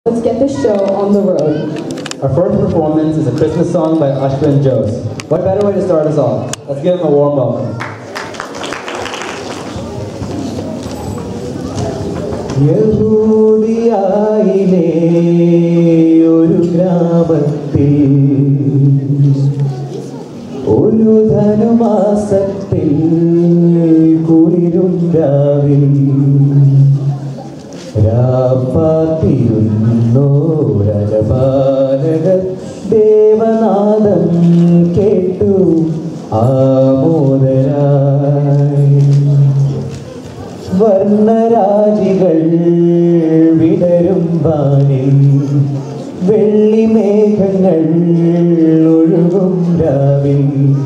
Let's get this show on the road. Our first performance is a Christmas song by Ashwin Jose. What better way to start us off? Let's give him a warm welcome. യഹൂദിയായിലെ ഒരു ഗ്രാമത്തിൽ ഒരു ധനുമാസത്തിൽ കുളിരുണ്ടാവിൽ രാപ്പാത്തിരുന്നോ രജപാലകർ ദേവനാദം കേട്ടു ആമോദരായി വർണ്ണരാജികൾ വിടരും വാനിൽ വെള്ളിമേഘങ്ങൾ ഒഴുകും രാവിൽ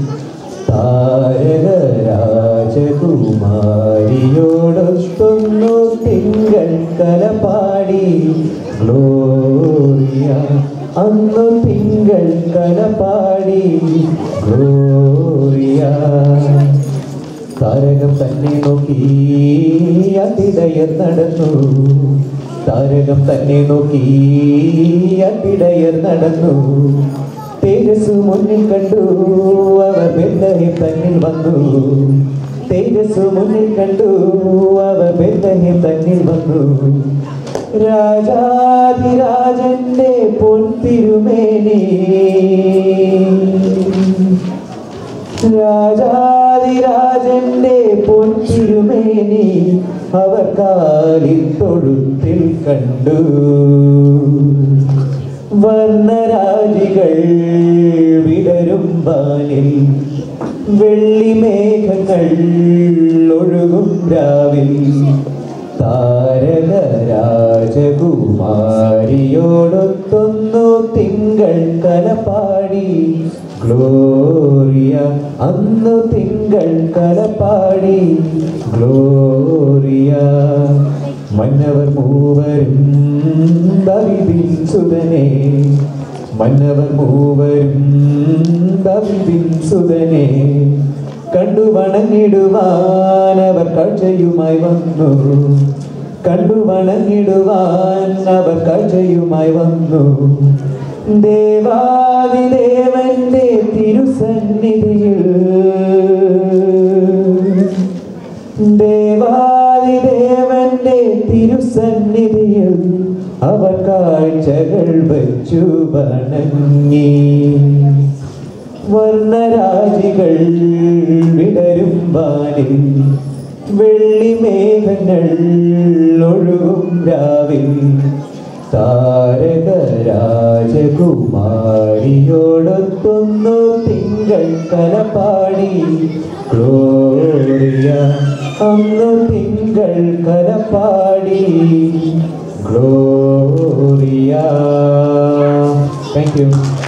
താരക രാജകുമാരിയോടൊത്തൊന്നു തിങ്കൾ കലപാടി ഗ്ലോറിയ അന്നു തിങ്കൾ കലപാടി ഗ്ലോറിയ താരകം തന്നെ നോക്കി അതിടയർ നടന്നു താരകം തന്നെ നോക്കി അതിടയർ നടന്നു തേജസ് മുന്നിൽ കണ്ടു അവർ ബെല്ലഹെ തന്നിൽ വന്നു തേജസ് മുന്നിൽ കണ്ടു അവർ ബെല്ലഹെ തന്നിൽ വന്നു രാജാതിരാജന്റെ പൊൻതിരുമേനി രാജാതിരാജന്റെ പൊൻതിരുമേനി അവർ കാലിൽ തൊഴുത്തിൽ കണ്ടു വർണ്ണരാജികൾ വിടരും വാനിൽ വെള്ളിമേഘങ്ങൾ ഒഴുകും രാവിൽ താരക രാജകുമാരിയോടൊത്തൊന്നു തിങ്കൾ കലപാടി ഗ്ലോറിയ അന്നു തിങ്കൾ കലപാടി ഗ്ലോറിയ മന്നവർ മൂവരും ദവിദിൻ സുതനെ മന്നവർ മൂവരും ദവിദിൻ സുതനെ കണ്ടു വണങ്ങിടുവാൻ അവർ കാഴ്ചയുമായി വന്നു കണ്ടു വണങ്ങിടുവാൻ അവർ കാഴ്ചയുമായി വന്നു ദേവാദിദേവന്റെ തിരുസന്നിധിയിൽ ദേവാദിദേവന്റെ തിരുസന്നിധിയിൽ അവർ കാഴ്ചകൾ വച്ചു വണങ്ങി വർണ്ണരാജികൾ വിടരും വാനിൽ വെള്ളിമേഘങ്ങൾ ഒഴുകും രാവിൽ താരക രാജകുമാരിയോടൊത്തൊന്നു തിങ്കൾ കലപാടി ഗ്ലോറിയ അന്നു തിങ്കൾ കലപാടി ഗ്ലോറിയ താങ്ക് യു